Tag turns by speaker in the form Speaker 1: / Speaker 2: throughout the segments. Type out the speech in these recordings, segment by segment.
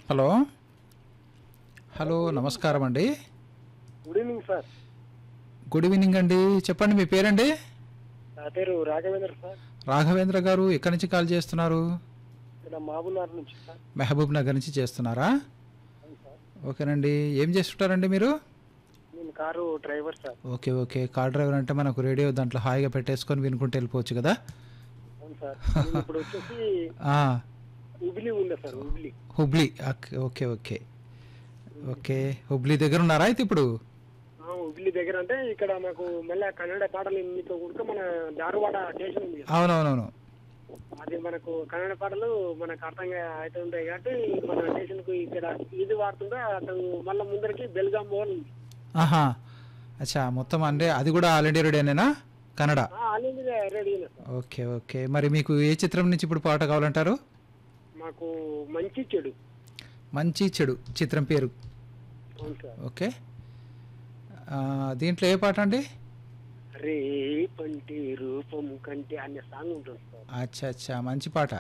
Speaker 1: Hello hello నమస్కారం అండి
Speaker 2: good evening sir
Speaker 1: good evening అండి చెప్పండి మీ పేరండి
Speaker 2: నా పేరు రాఘవేంద్ర సార్
Speaker 1: రాఘవేంద్ర గారు ఎక్కడి నుంచి కాల్ చేస్తున్నారు
Speaker 2: ఇక్కడ మహబూబ్నగర్ నుంచి సార్
Speaker 1: మహబూబ్ నగర్ నుంచి చేస్తున్నారా
Speaker 2: అవును సార్
Speaker 1: ఓకేనండి ఏం చేస్తుంటారండి మీరు
Speaker 2: నేను car driver sir
Speaker 1: okay okay car driver అంటే మనకు రేడియో దాంట్లో హాయిగా పెట్టేసుకొని వినుకుంటూ వెళ్ళిపోవచ్చు కదా
Speaker 2: అవును సార్ నేను ఇప్పుడు వచ్చేసి
Speaker 1: ఆ,
Speaker 2: ఉబిలి ఉండే sir Hubli
Speaker 1: Hubli okay okay okay okay Hubli దగ్గర ఉన్నారా అయితే ఇప్పుడు
Speaker 2: ఆ, ఉబిలి దగ్గర అంటే ఇక్కడ మాకు మళ్ళీ కన్నడ పాటలు మీతో కూడుక మన దారువాడ స్టేషన్ ఉంది కదా.
Speaker 1: అవునవునవును
Speaker 2: అది మనకు కన్నడ పాటలు మనకు అర్థంగా అయితే ఉంటాయి కాబట్టి మన స్టేషన్ కు ఇక్కడ ఇది వాడుతుంటే అతను మళ్ళీ ముందరికి బెల్గాం పోవాలి ఉంది
Speaker 1: ఆహా అచ్చా మొత్తం అంటే అది కూడా ఆల్ ఇండియా రేడియోనేనా Kannada
Speaker 2: already ready sir
Speaker 1: okay okay మరి మీకు ఏ చిత్రం నుంచి ఇప్పుడు పాట కావాలంటారు
Speaker 2: మాకు మంచి చెడు
Speaker 1: మంచి చెడు చిత్రం పేరు
Speaker 2: అవును సార్
Speaker 1: ఓకే ఆ, దీంట్లో ఏ పాట అండి
Speaker 2: రే పంటి రూపం కంటే అనే సాంగ్ ఉంటుంది సార్
Speaker 1: అచ్చా అచ్చా మంచి పాట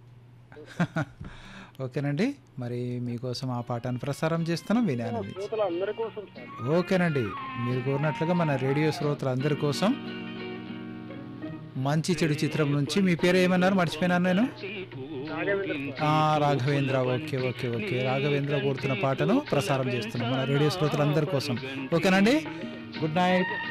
Speaker 1: ఓకేనండి మరి మీకోసం ఆ పాటను ప్రసారం చేస్తున్నాం వినానండి
Speaker 2: శ్రోతలు అందరి కోసం సార్
Speaker 1: ఓకేనండి మీరు కోరినట్లుగా మన రేడియో శ్రోతలందరి కోసం మంచి చెడు చిత్రం నుంచి మీ పేరు ఏమన్నారు మర్చిపోయినాను నేను
Speaker 2: రాఘవేంద్ర సార్
Speaker 1: ఆ, Raghavendra okay okay okay Raghavendra కోరుతున్న పాటను ప్రసారం చేస్తున్నాం మన రేడియో శ్రోతలందరి కోసం ఓకేనండి గుడ్ నైట్